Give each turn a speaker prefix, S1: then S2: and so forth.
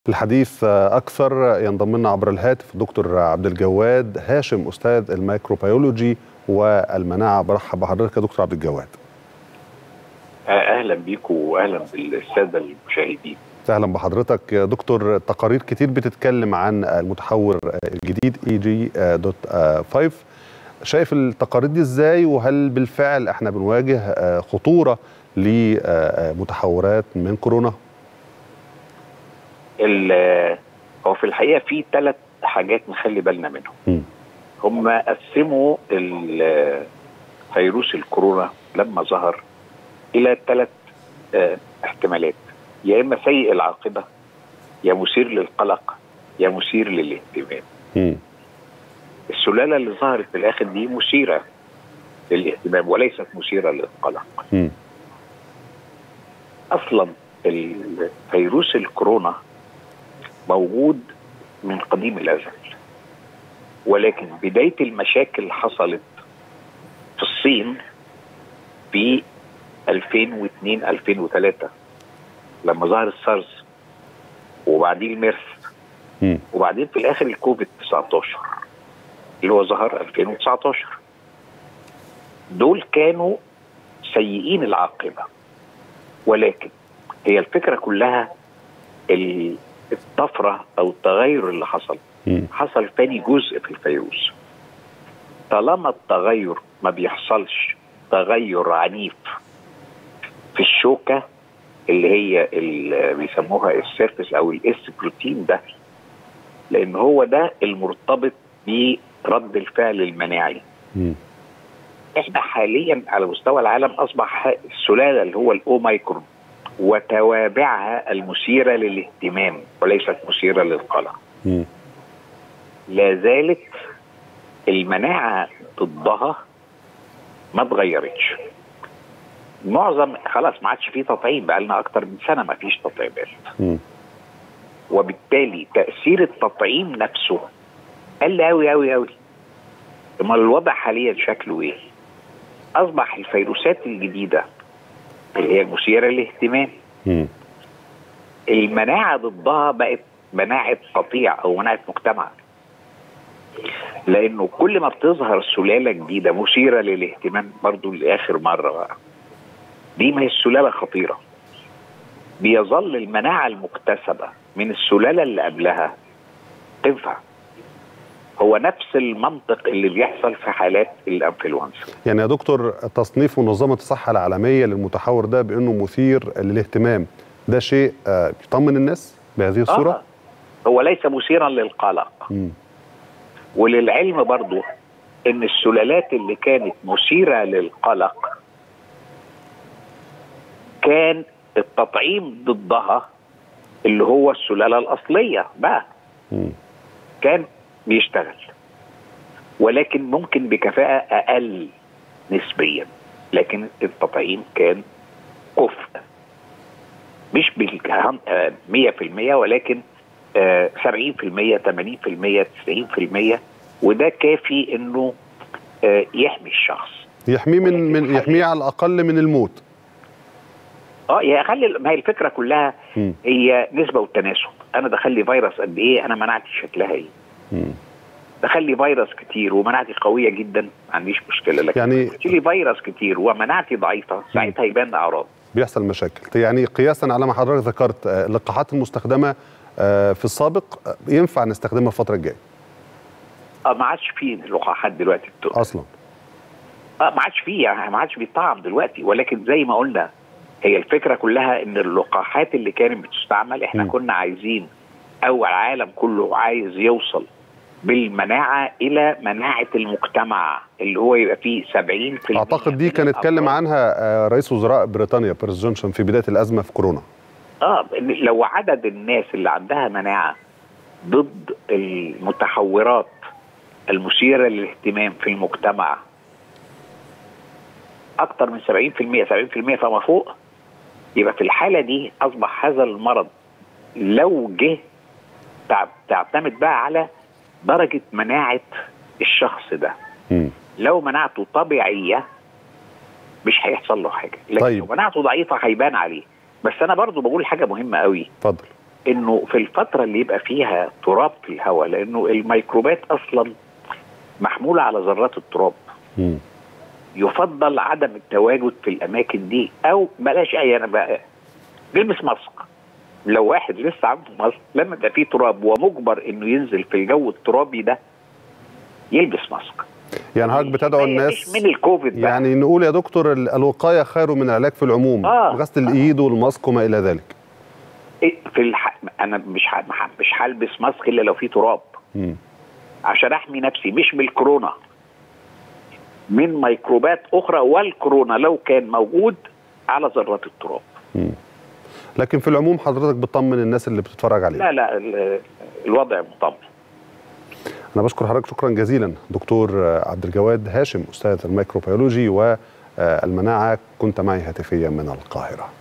S1: الحديث أكثر ينضم لنا عبر الهاتف الدكتور عبد الجواد هاشم أستاذ الميكروبيولوجي والمناعة برحب بحضرتك يا دكتور عبد الجواد
S2: اهلا بيكم واهلا بالساده المشاهدين
S1: اهلا بحضرتك يا دكتور تقارير كتير بتتكلم عن المتحور الجديد اي جي دوت 5 شايف التقارير دي ازاي وهل بالفعل احنا بنواجه خطوره لمتحورات من كورونا؟
S2: هو في الحقيقه في ثلاث حاجات نخلي بالنا منهم. م. هم قسموا فيروس الكورونا لما ظهر الى ثلاث اه احتمالات يا اما سيء العاقبه يا مثير للقلق يا مثير للاهتمام. م. السلاله اللي ظهرت في الاخر دي مثيره للاهتمام وليست مثيره للقلق. م. اصلا فيروس الكورونا موجود من قديم الازل ولكن بدايه المشاكل حصلت في الصين في 2002 2003 لما ظهر السارس وبعدين الميرس م. وبعدين في الاخر الكوفيد 19 اللي هو ظهر 2019 دول كانوا سيئين العاقبه ولكن هي الفكره كلها الطفره او التغير اللي حصل م. حصل تاني جزء في الفيروس طالما التغير ما بيحصلش تغير عنيف في الشوكه اللي هي اللي بيسموها السيرفس او الاس بروتين ده لان هو ده المرتبط برد الفعل المناعي م. احنا حاليا على مستوى العالم اصبح السلاله اللي هو الاوميكرون وتوابعها المثيرة للاهتمام وليست مثيرة للقلق م. لا زالت المناعة ضدها ما اتغيرتش معظم خلاص ما عادش فيه تطعيم بقى لنا اكتر من سنه ما فيش تطعيمات وبالتالي تاثير التطعيم نفسه قل قوي قوي قوي امال الوضع حاليا شكله ايه اصبح الفيروسات الجديده اللي هي المثيره للاهتمام م. المناعه ضدها بقت مناعه قطيع او مناعه مجتمع لانه كل ما بتظهر سلاله جديده مثيره للاهتمام برضو لاخر مره بقى دي ما هي السلاله خطيره بيظل المناعه المكتسبه من السلاله اللي قبلها تنفع هو نفس المنطق اللي بيحصل في حالات الانفلونزا
S1: يعني يا دكتور تصنيف منظمه الصحه العالميه للمتحور ده بانه مثير للاهتمام ده شيء يطمن الناس بهذه الصوره
S2: آه. هو ليس مثيرا للقلق م. وللعلم برضو ان السلالات اللي كانت مثيره للقلق كان التطعيم ضدها اللي هو السلاله الاصليه بقى م. كان بيشتغل ولكن ممكن بكفاءة أقل نسبيا لكن التطعيم كان كفء مش بال 100% ولكن 70% 80% 90% وده كافي انه يحمي الشخص
S1: يحميه من من يحميه على الاقل من الموت
S2: اه يخلي ما هي الفكره كلها م. هي نسبه والتناسب انا دخل لي فيروس قد ايه انا مناعتي شكلها ايه دخل لي فيروس كتير ومناعتي قويه جدا ما عنديش مشكله لكن يعني لي فيروس كتير ومناعتي ضعيفه ساعتها يبان اعراض
S1: بيحصل مشاكل يعني قياسا على ما حضرتك ذكرت اللقاحات المستخدمه في السابق ينفع نستخدمها الفتره الجايه
S2: اه ما عادش في لقاحات دلوقتي
S1: بتقول. اصلا
S2: اه ما عادش في يعني ما عادش بيطعم دلوقتي ولكن زي ما قلنا هي الفكره كلها ان اللقاحات اللي كانت بتستعمل احنا م. كنا عايزين او العالم كله عايز يوصل بالمناعه الى مناعه المجتمع اللي هو يبقى فيه 70%
S1: اعتقد دي كان اتكلم عنها رئيس وزراء بريطانيا بوريس جونسون في بدايه الازمه في كورونا
S2: اه لو عدد الناس اللي عندها مناعه ضد المتحورات المثيره للاهتمام في المجتمع اكثر من 70% 70% فما فوق يبقى في الحاله دي اصبح هذا المرض لو جه تعتمد بقى على درجة مناعة الشخص ده م. لو مناعته طبيعية مش هيحصل له حاجة لكن طيب. لو مناعته ضعيفة هيبان عليه بس أنا برضو بقول حاجة مهمة قوي
S1: اتفضل
S2: انه في الفتره اللي يبقى فيها تراب في الهواء لانه الميكروبات اصلا محموله على ذرات التراب
S1: مم.
S2: يفضل عدم التواجد في الاماكن دي او بلاش اي انا بقى نلبس ماسك لو واحد لسه عنده ماسك لما يبقى فيه تراب ومجبر انه ينزل في الجو الترابي ده يلبس ماسك
S1: يعني حضرتك بتدعو
S2: مش
S1: الناس
S2: من الكوفيد بقى.
S1: يعني نقول يا دكتور ال- الوقايه خير من العلاج في العموم
S2: آه.
S1: غسل الايد والماسك وما الى ذلك
S2: إيه في الح... انا مش ح... مش هلبس ماسك الا لو في تراب
S1: مم.
S2: عشان احمي نفسي مش من الكورونا من ميكروبات اخرى والكورونا لو كان موجود على ذرات التراب
S1: لكن في العموم حضرتك بتطمن الناس اللي بتتفرج عليك
S2: لا لا ال- الوضع مطمئن
S1: انا بشكر حضرتك شكرا جزيلا دكتور عبد الجواد هاشم استاذ الميكروبيولوجي والمناعه كنت معي هاتفيا من القاهره